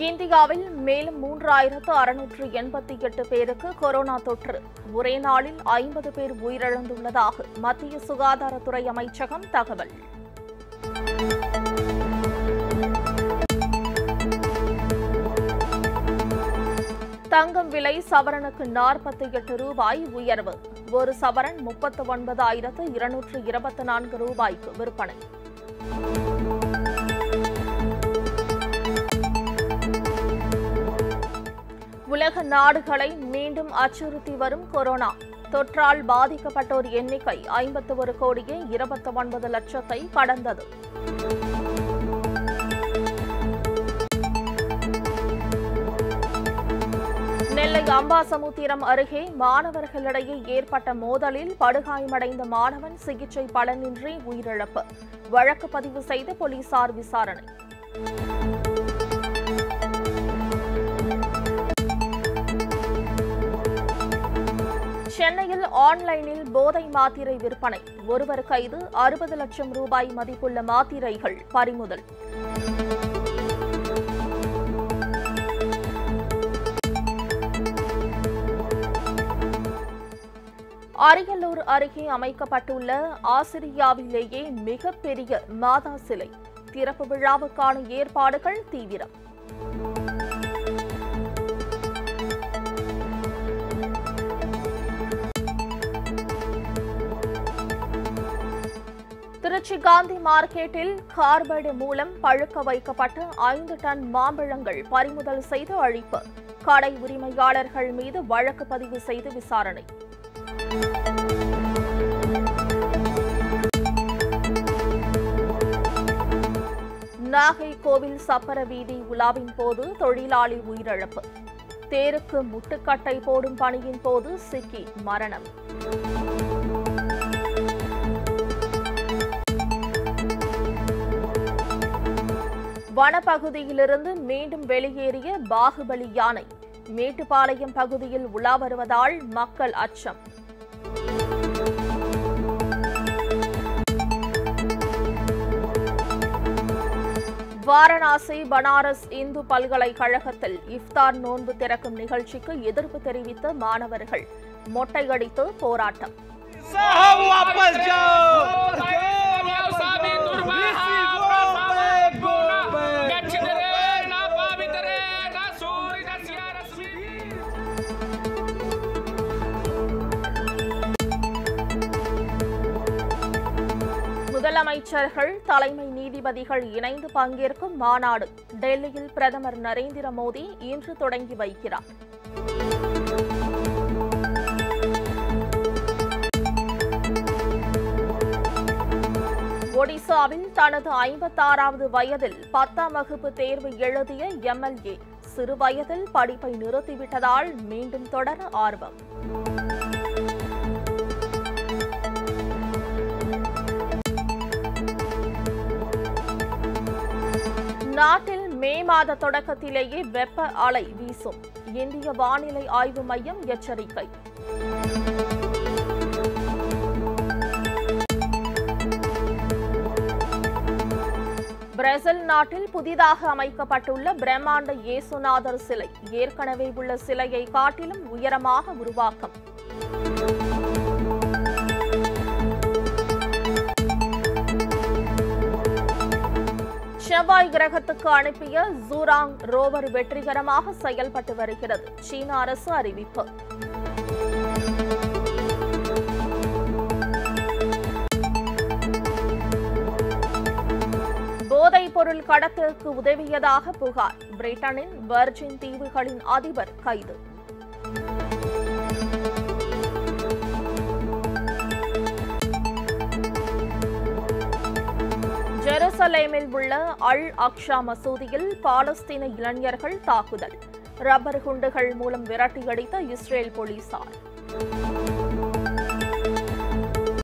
இந்தியாவில் மேலும் மூன்றாயிரத்து அறுநூற்று எண்பத்தி எட்டு பேருக்கு கொரோனா தொற்று ஒரே நாளில் ஐம்பது பேர் உயிரிழந்துள்ளதாக மத்திய சுகாதாரத்துறை அமைச்சகம் தகவல் தங்கம் விலை சவரனுக்கு நாற்பத்தி எட்டு ரூபாய் உயர்வு ஒரு சவரன் முப்பத்து ஒன்பதாயிரத்து இருநூற்று இருபத்தி நான்கு ரூபாய்க்கு விற்பனை உலக நாடுகளை மீண்டும் அச்சுறுத்தி வரும் கொரோனா தொற்றால் பாதிக்கப்பட்டோர் எண்ணிக்கை ஐம்பத்து ஒரு கோடியே இருபத்தி ஒன்பது லட்சத்தை கடந்தது நெல்லை அம்பாசமுத்திரம் அருகே மாணவர்களிடையே ஏற்பட்ட மோதலில் படுகாயமடைந்த மாணவன் சிகிச்சை பலனின்றி உயிரிழப்பு வழக்கு பதிவு செய்து போலீசார் விசாரணை சென்னையில் ஆன்லைனில் போதை மாத்திரை விற்பனை ஒருவர் கைது அறுபது லட்சம் ரூபாய் மதிப்புள்ள மாத்திரைகள் பறிமுதல் அரியலூர் அருகே அமைக்கப்பட்டுள்ள ஆசிரியாவிலேயே மிகப்பெரிய மாதா சிலை திறப்பு விழாவுக்கான ஏற்பாடுகள் தீவிரம் திருச்சி காந்தி மார்க்கெட்டில் கார்பைடு மூலம் பழுக்க வைக்கப்பட்ட ஐந்து டன் மாம்பழங்கள் பறிமுதல் செய்து அழிப்பு கடை உரிமையாளர்கள் மீது வழக்கு பதிவு செய்து விசாரணை நாகை கோவில் சப்பர வீதி உலாவின் போது தொழிலாளி உயிரிழப்பு தேருக்கு முட்டுக்கட்டை போடும் பணியின் போது சிக்கி மரணம் வனப்பகுதியிலிருந்து மீண்டும் வெளியேறிய பாகுபலி யானை மேட்டுப்பாளையம் பகுதியில் உலா வருவதால் மக்கள் அச்சம் வாரணாசி பனாரஸ் இந்து பல்கலைக்கழகத்தில் இஃப்தார் நோன்பு திறக்கும் நிகழ்ச்சிக்கு எதிர்ப்பு தெரிவித்த மாணவர்கள் மொட்டையடித்து போராட்டம் साहब वापस जाओ Sabi turbaha, Gaccidere, na pavitere, na suri, na siara, suri. முதலமைச்சர்கள் தலைமை நீதிபதிகள் இணைந்து பங்கேற்கும் மாநாடு டெல்லியில் பிரதமர் நரேந்திர மோடி இன்று தொடங்கி வைக்கிறார் ஒடிசாவில் தனது ஐம்பத்தாறாவது வயதில் பத்தாம் வகுப்பு தேர்வு எழுதிய எம்எல்ஏ சிறு வயதில் படிப்பை நிறுத்திவிட்டதால் மீண்டும் தொடர ஆர்வம் நாட்டில் மே மாத தொடக்கத்திலேயே வெப்ப அலை வீசும் இந்திய வானிலை ஆய்வு மையம் எச்சரிக்கை பிரேசில் நாட்டில் புதிதாக அமைக்கப்பட்டுள்ள பிரம்மாண்ட இயேசுநாதர் சிலை ஏற்கனவே உள்ள சிலையை காட்டிலும் உயரமாக உருவாக்கம் செவ்வாய் கிரகத்துக்கு அனுப்பிய ஜூராங் ரோவர் வெற்றிகரமாக செயல்பட்டு வருகிறது சீன அரசு அறிவிப்பு போதைப் பொருள் கடத்தலுக்கு உதவியதாக புகார் பிரிட்டனின் வர்ஜின் தீவுகளின் அதிபர் கைது ஜெருசலேமில் உள்ள அல் அக்ஷா மசூதியில் பாலஸ்தீன இளைஞர்கள் தாக்குதல் ரப்பர் குண்டுகள் மூலம் விரட்டியடித்த இஸ்ரேல் போலீசார்